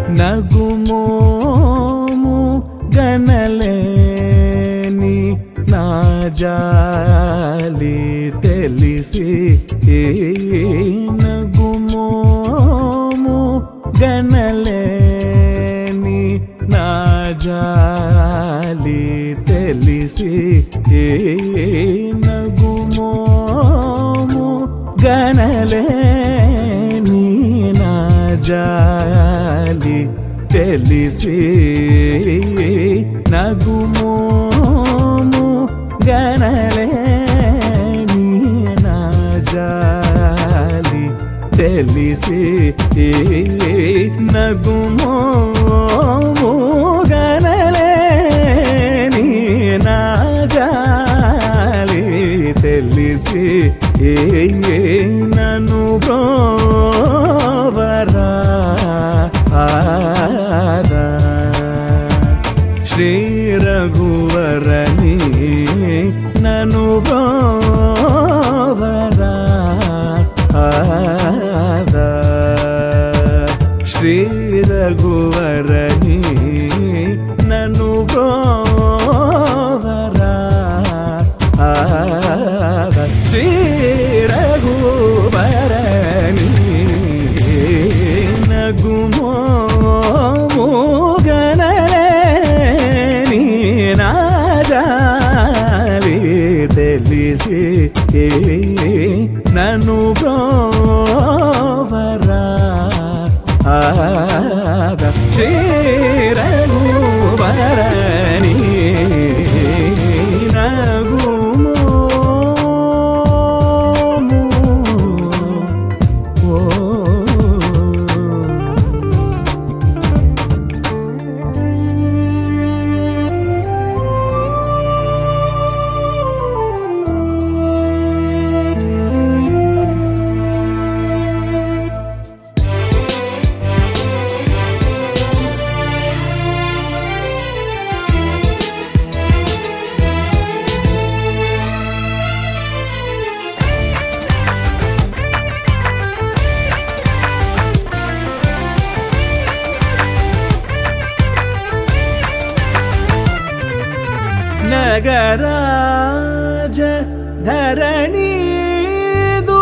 నగుమోము గనలేని నా జాలి తెలిసి నగుమోము గనలేని నా జాలి తెలిసి నగుమోము గనలేని నా జాలి తెలిసి నగుమోము గనలేని నా జాలి తెలిసి నగుమోము గనలేని నా జాలి తెలిసి నన్ను బ్రోవరా ఆదా శ్రీ రఘువరని నను బ్రోవరా ఆదా శ్రీ రఘువరని నను బ్రోవరా ఆదా శ్రీ రఘువరని నగుమో గనలేని నాజాలి తెలిసి నన్ను బ్రోవరా ఆద చేరగు వరణి నగుమో ನಗರಾಜ ಧರಣೀದು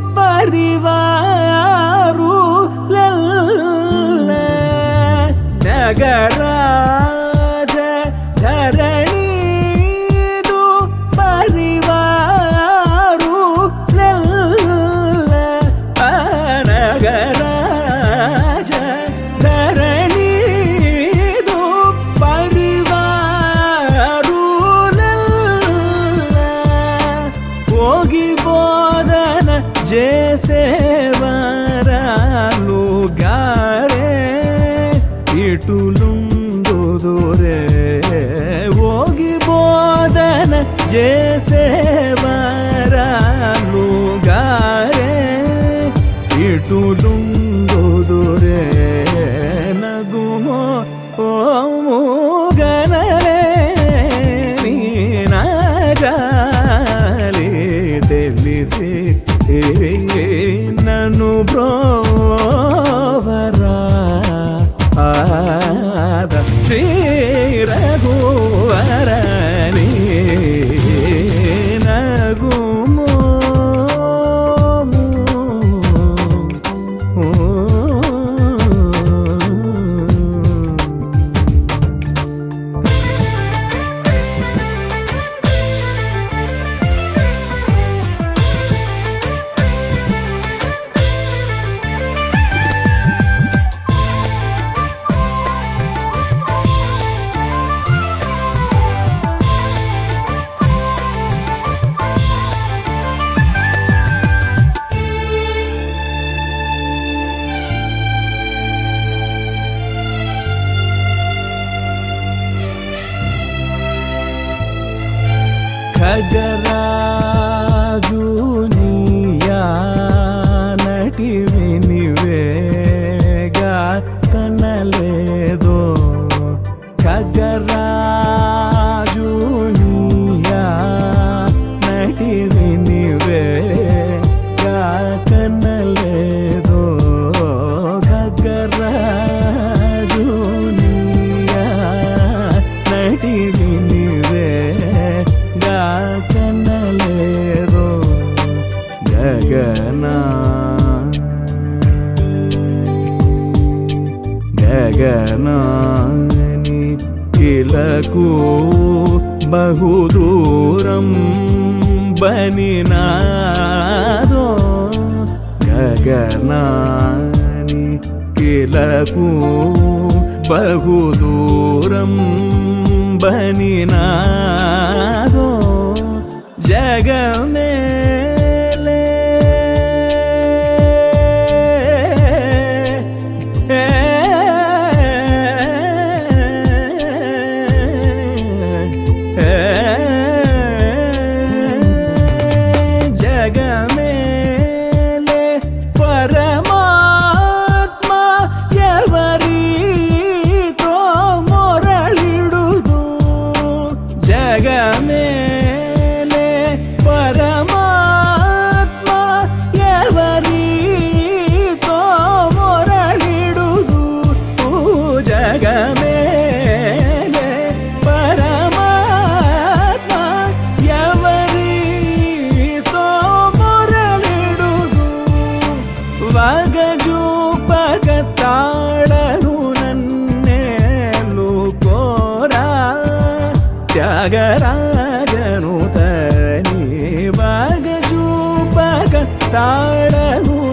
ಪರಿವಾರು ಲಲ್ಲ ನಗರಾಜ ಧರಣೀದು ಪರಿವಾರು ಲಲ್ಲ ನಗರಾಜ ಧರಣೀದು ಪರಿವಾರು ಹೋಗಿ ಬೋಧನ ಜೇಸೇವರಾಲು ಗಾರೆ ಇಟುಲುಂದುದುರೆ ಹೋಗಿ ಬೋಧನ ಜೇಸೇವರಾಲು ಗಾರೆ ಇಟುಲುಂದುದುರೆ ನಗುಮೋ ಓಮು ಗನಲೆ ನೀನಾಜಾಲಿ తెలిసి నన్ను బ్రోవరా ఆద శ్రీరఘువరని నగుమో గగనాని ఇలకు బహుదూరం బనినాదో గగనాని కిలకు బహుదూరం బనినాదో జగమేలే జగమేలే పరమాత్మ ఎవరితో మొరళిడుదు జగమేలే పరమాత్మ ఎవరితో మొరళిడుదు జగమేలే పరమాత్మ ఎవరితో మొరళిడుదు వగజూపక తాళను నన్నేలు కోరా త్యాగరాజను తని వగజూపక తాళను